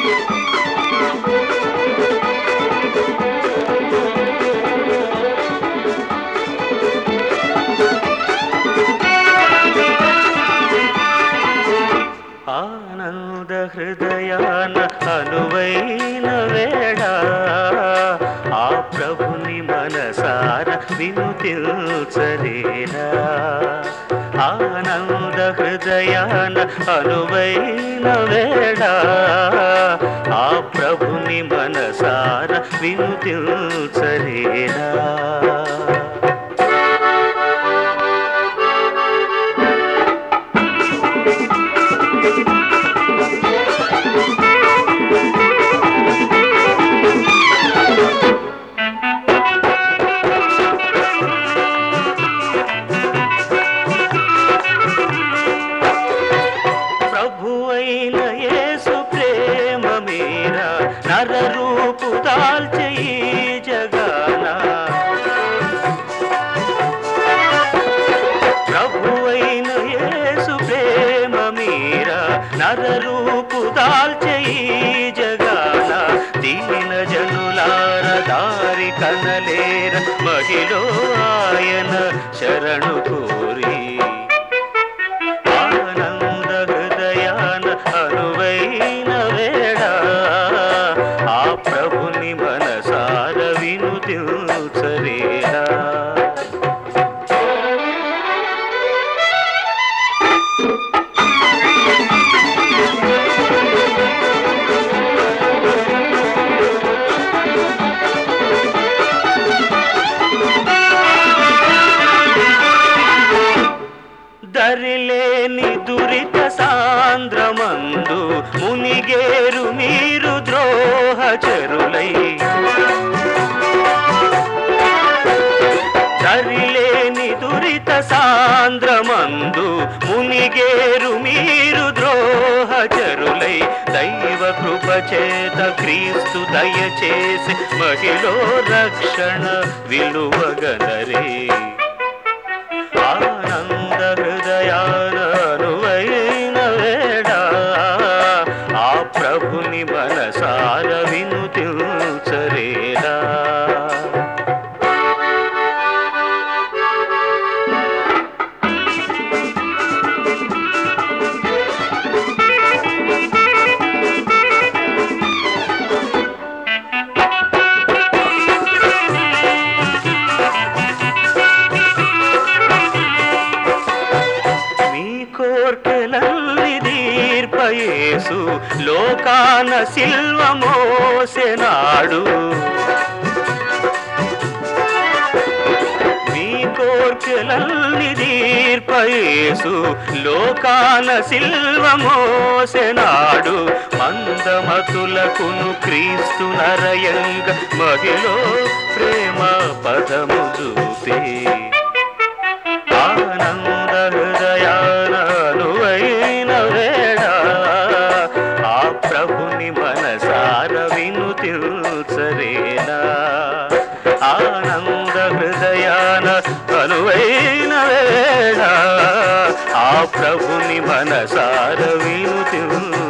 ఆనంద హృదయాన అనువైన వేళ ఆ ప్రభుని మనసార వినుతిల్చలేనా ఆనంద హృదయాన అనువైన వేళ ఆ ప్రభుని మనసార వినుతిల్చలేనా ప్రభు అయిన యేసు ప్రేమ మీర నరరూపు దాల్చే ఈ జగాన ప్రభు అయిన యేసు ప్రేమ మీర నరరూపు దాల్చే ఈ జగాన దీన జనులార దారి కనలేర మహిళ ఆయన శరణు కోరి ఆనంద హృదయాన అనువైన వేళ ఆ ప్రభుని మనసార వినుతిల్చరేనా దరిలేని దురిత సాంద్రమందు మునిగేరు మీరు ద్రోహచరులై దరిలేని దురిత సాంద్రమందు మునిగేరు మీరు ద్రోహచరులై దైవ కృప చేత క్రీస్తు దయచేసి మహిళ రక్షణ విలువగనరే ఆనంద హృదయాన అనువైన వేళ ఆ ప్రభుని మనసార వినుతిల్చరేనా మీ కోర్కెలల్లి దీర్పయేసు లోకాన సిల్వ మోసెనాడు మీ కోర్కెలల్లి దీర్పయేసు లోకాన సిల్వ మోసెనాడు మందమతులకును క్రీస్తు నరయంగ మహిళ ప్రేమ పదము చూపే ఆనంద హృదయాన అనువైన వేళ ఆ ప్రభుని మనసార వినుతిల్చరేనా ఆనంద హృదయాన అనువైన వేళ ఆ ప్రభుని మనసార వినుతిల్